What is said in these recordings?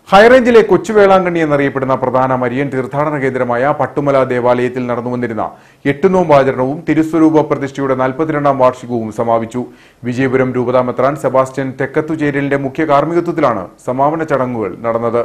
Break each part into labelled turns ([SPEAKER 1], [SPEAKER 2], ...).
[SPEAKER 1] ഹൈറേഞ്ചിലെ കൊച്ചുവേളാങ്കണ്ണി എന്നറിയപ്പെടുന്ന പ്രധാന മരിയൻ തീർത്ഥാടന കേന്ദ്രമായ പട്ടുമല ദേവാലയത്തിൽ നടന്നുവന്നിരുന്ന എട്ടുനോമ്പാചരണവും തിരുസ്വരൂപ പ്രതിഷ്ഠയുടെ നാൽപ്പത്തിരണ്ടാം വാർഷികവും സമാപിച്ചു വിജയപുരം രൂപതാമെത്രാൻ സെബാസ്റ്റ്യൻ തെക്കത്തുചേരലിന്റെ മുഖ്യ കാർമ്മികത്വത്തിലാണ് സമാപന ചടങ്ങുകൾ നടന്നത്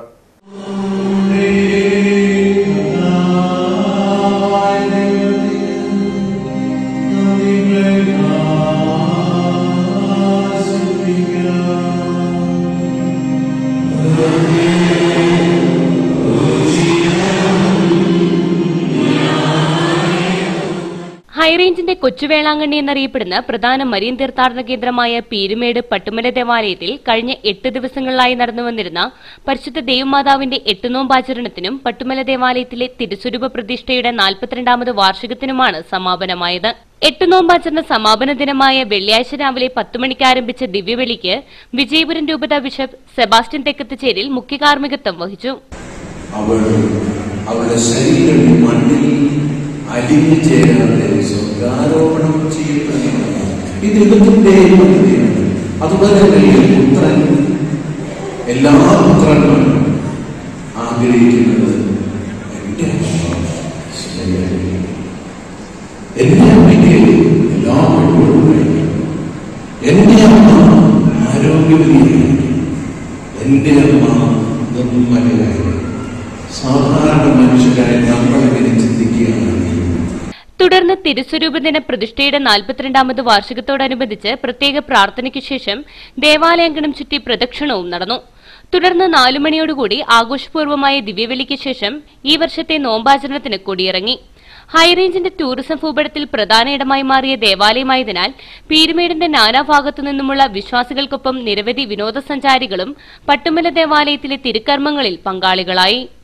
[SPEAKER 2] ഹൈറേഞ്ചിന്റെ കൊച്ചുവേളാങ്കണ്ണി എന്നറിയപ്പെടുന്ന പ്രധാന മരീൻ തീർത്ഥാടന കേന്ദ്രമായ പീരുമേട് പട്ടുമല ദേവാലയത്തിൽ കഴിഞ്ഞ എട്ട് ദിവസങ്ങളിലായി നടന്നുവന്നിരുന്ന പരിശുദ്ധ ദേവമാതാവിന്റെ എട്ടുനോമ്പാചരണത്തിനും പട്ടുമല ദേവാലയത്തിലെ തിരുസ്വരൂപ പ്രതിഷ്ഠയുടെ നാൽപ്പത്തിരണ്ടാമത് വാർഷികത്തിനുമാണ് സമാപനമായത് എട്ട് നോമ്പാചരണ സമാപന ദിനമായ വെള്ളിയാഴ്ച രാവിലെ പത്ത് മണിക്ക് ആരംഭിച്ച ദിവ്യബലിക്ക് വിജയപുരം രൂപത ബിഷപ്പ് സെബാസ്റ്റ്യൻ തെക്കത്തുചേരിൽ മുഖ്യ കാർമ്മികത്വം വഹിച്ചു
[SPEAKER 3] അവൾ അവളുടെ ശരീരം മണ്ണിൽ അലിഞ്ഞു ചേരാതെ സ്വർഗാരോപണം ചെയ്യപ്പെടുന്നു ഇത് ദൈവത്തിന്റെ പദ്ധതിയാണ് അതുപോലെ തന്നെ പുത്രൻ എല്ലാ പുത്രന്മാരും ആഗ്രഹിക്കുന്നത് എന്റെ അമ്മ ശരിയായി. എന്റെ അമ്മയ്ക്ക് എല്ലാ കഴിവുകളും എന്റെ അമ്മ ആരോഗ്യവതിയായിരിക്കും എന്റെ അമ്മ നിർമ്മലയായി സാധാരണ മനുഷ്യരായി നമ്മളെങ്ങനെ ചിന്തിക്കുകയാണെങ്കിൽ
[SPEAKER 2] തുടർന്ന് തിരുസ്വരൂപ ദിന പ്രതിഷ്ഠയുടെ നാൽപ്പത്തിരണ്ടാമത് വാർഷികത്തോടനുബന്ധിച്ച് പ്രത്യേക പ്രാർത്ഥനയ്ക്കു ശേഷം ദേവാലയങ്കണം ചുറ്റി പ്രദക്ഷിണവും നടന്നു തുടർന്ന് നാലു മണിയോടുകൂടി ആഘോഷപൂർവമായ ദിവ്യബലിക്ക് ശേഷം ഈ വർഷത്തെ നോമ്പാചരണത്തിന് കൊടിയിറങ്ങി ഹൈറേഞ്ചിന്റെ ടൂറിസം ഭൂപടത്തിൽ പ്രധാന ഇടമായി മാറിയ ദേവാലയമായതിനാൽ പീരുമേടിന്റെ നാനാഭാഗത്തു നിന്നുമുള്ള വിശ്വാസികൾക്കൊപ്പം നിരവധി വിനോദസഞ്ചാരികളും പട്ടുമല ദേവാലയത്തിലെ തിരുക്കർമ്മങ്ങളിൽ പങ്കാളികളായി